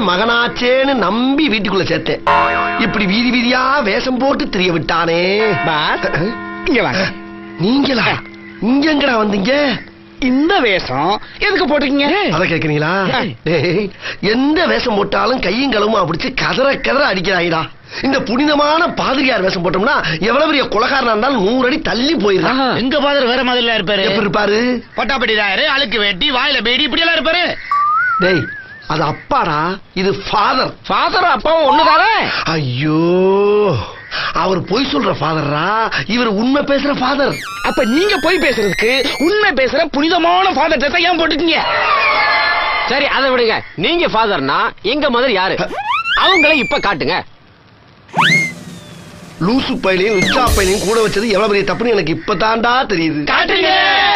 மகனாச்சேன்னு நம்பி வீட்டுக்குள்ள சேர்த்தேன் இப்படி வீதி வீதியா வேஷம் போட்டு தெரிய விட்டானே பாஸ் இங்க வாங்க நீங்களா இங்க எங்கடா வந்தீங்க இந்த வேஷம் எதுக்கு போட்டிருக்கீங்க அத கேக்குறீங்களா ஏய், எந்த வேஷம் போட்டாலும் கையும் களவுமா பிடிச்சு கதற கதற அடிக்கிறாங்கடா இந்த புனிதமான பாதிரியார் வேஷம் போட்டோம்னா எவ்வளவு பெரிய கொலகாரனா இருந்தாலும் நூறு அடி தள்ளி போயிடலாம் எங்க ஃபாதர் வேற மாதிரில இருப்பாரு எப்படி இருப்பாரு பட்டாப்பட்டிதாரு அழுக்கு வெட்டி வாயில பேடி இப்படி எல்லாம் இருப்பாரு டேய் அது அப்பாடா இது ஃபாதர் ஃபாதர் அப்பாவும் ஒண்ணுதானே ஐயோ அவர் பொய் சொல்ற ஃபாதரா இவர் உண்மை பேசுற ஃபாதர் அப்ப நீங்க போய் பேசுறதுக்கு உண்மை பேசுற புனிதமான ஃபாதர் ட்ரெஸ் ஏன் போட்டுக்கீங்க சரி அதை விடுங்க நீங்க ஃபாதர்னா எங்க மதர் யாரு அவங்கள இப்ப காட்டுங்க லூசு பையனையும் உச்சா பையனையும் கூட வச்சது எவ்வளவு பெரிய தப்புன்னு எனக்கு இப்பதான்டா தெரியுது காட்டுங்க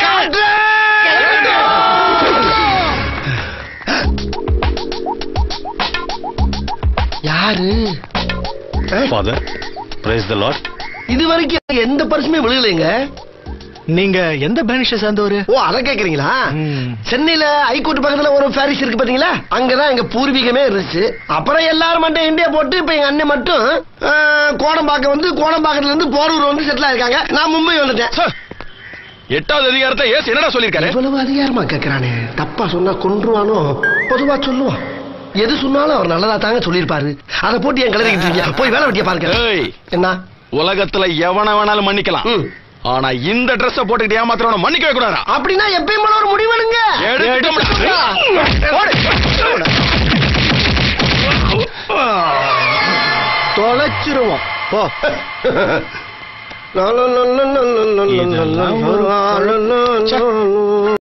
யாரு ஃபாதர் பிரைஸ் த லார்ட் இது வரைக்கும் எனக்கு எந்த பரிசுமே விழுகலைங்க நீங்க எந்த பேனிஷ சேர்ந்தவரு ஓ அத கேக்குறீங்களா ம். சென்னையில ஹைகோர்ட் பக்கத்துல ஒரு பாரிஸ் இருக்கு பாத்தீங்களா அங்கதான் எங்க பூர்வீகமே இருந்துச்சு அப்புறம் எல்லாரும் மட்டும் இந்தியா போட்டு இப்ப எங்க அண்ணன் மட்டும் ஆ, கோடம்பாக்கம் வந்து கோடம்பாக்கத்துல இருந்து போரூர் வந்து செட்டில் ஆயிருக்காங்க நான் மும்பை வந்துட்டேன் எட்டாவது அதிகாரத்தை ஏசு என்னடா சொல்லிருக்காரு இவ்வளவு அதிகாரமா கேக்குறானே தப்பா சொன்னா கொன்றுவானோ பொதுவா சொல்லுவான் எது சொன்னாலும் அவர் நல்லதா தாங்க சொல்லியிருப்பாரு அதை போட்டு என் கிளறிக்கிட்டு இருக்கீங்க போய் வேலை வெட்டிய பாருங்க ஏய். என்ன உலகத்துல எவன வேணாலும் மன்னிக்கலாம் ம். ஆனா இந்த Dress போட்டுக்கிட்டு ஏமாத்துறவன மன்னிக்கவே கூடாதா அப்படின்னா எப்பயும் போல ஒரு முடிவெடுங்க தொலைச்சிருவோம் போ இதெல்லாம் ஒரு